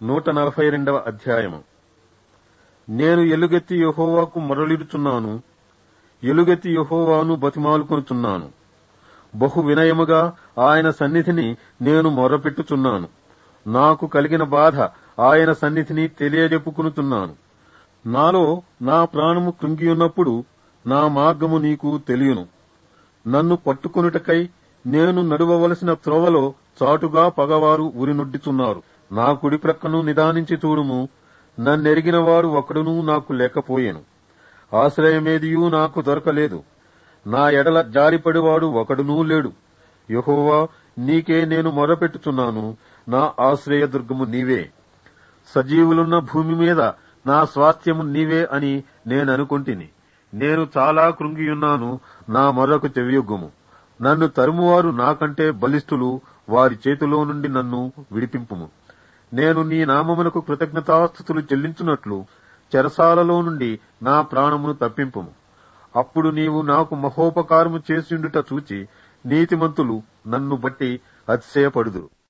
నూట నలభై రెండవ అధ్యాయము నేను ఎలుగెత్తి యెహోవాకు మొరలిడుచున్నాను ఎలుగెత్తి యెహోవాను బతిమాలుకొనుచున్నాను బహు వినయముగా ఆయన సన్నిధిని నేను మొరపెట్టుచున్నాను నాకు కలిగిన బాధ ఆయన సన్నిధిని తెలియజెప్పుకునుచున్నాను నాలో నా ప్రాణము కృంగియున్నప్పుడు నా మార్గము నీకు తెలియను నన్ను పట్టుకొనుటకై నేను నడువవలసిన త్రోవలో చాటుగా పగవారు ఉరినొడ్డుచున్నారు నా కుడి ప్రక్కను నిదానించి చూడుము నన్నెరిగిన వారు ఒకడునూ నాకు లేకపోయెను ఆశ్రయమేదియూ నాకు దొరకలేదు నా ఎడల జారిపడివాడు ఒకడునూ లేడు యెహోవా నీకే నేను మొరపెట్టుచున్నాను నా ఆశ్రయదుర్గము నీవే సజీవులున్న భూమి మీద నా స్వాస్థ్యము నీవే అని నేననుకొంటిని నేను చాలా కృంగియున్నాను నా మొరకు చెవియొగ్గుము నన్ను తరుమువారు నాకంటే బలిష్ఠులు వారి చేతిలో నుండి నన్ను విడిపింపుము నేను నీ నామమునకు కృతజ్ఞతాస్థుతులు చెల్లించున్నట్లు చెరసాలలో నుండి నా ప్రాణమును తప్పింపుము అప్పుడు నీవు నాకు మహోపకారము చేసిండుట చూచి నీతిమంతులు నన్ను బట్టి అతిశయపడుదురు